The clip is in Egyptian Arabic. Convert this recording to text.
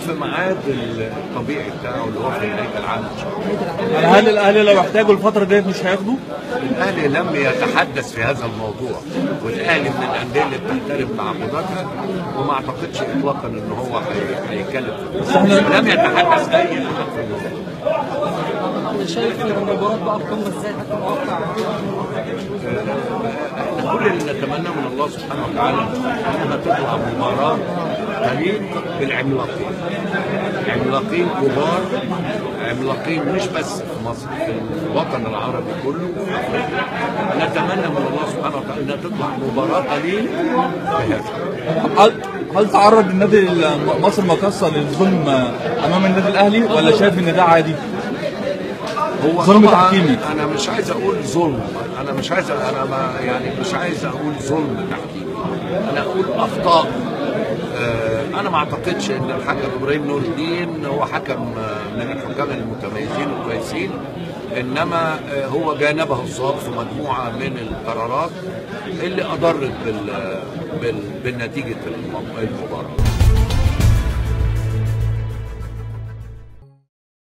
في ميعاد الطبيعي بتاعه اللي هو في نهايه العام ان شاء الله هل الاهلي لو احتاجوا الفتره ديت مش هياخدوا؟ الاهلي لم يتحدث في هذا الموضوع والاهلي من الانديه اللي بتحترم تعاقداتها وما اعتقدش اطلاقا ان هو هي- هيتكلم في الموضوع. لم يتحدث اي احد في الموضوع شايف المباراة بقى بقمة ازاي حتى متوقع احنا كل اللي نتمناه من الله سبحانه وتعالى انها تطلع مباراه تليق بالعملاقين عملاقين كبار عملاقين مش بس في مصر في الوطن العربي كله في افريقيا نتمنى من الله سبحانه وتعالى انها تطلع مباراه تليق بهذا هل هل تعرض النادي ال- مصر المقاصة للظلم امام النادي الاهلي ولا شايف ان ده عادي؟ هو ظلم طبعاً تحكيمي. انا مش عايز اقول ظلم انا مش عايز انا ما يعني مش عايز اقول ظلم تحكيمي انا اقول اخطاء آه، انا ما اعتقدش ان الحكم ابراهيم نور الدين هو حكم آه، من الحكام المتميزين الكويسين انما آه، هو جانبه الصواب في مجموعه من القرارات اللي اضرت بال بال بالنتيجه الم- المباراه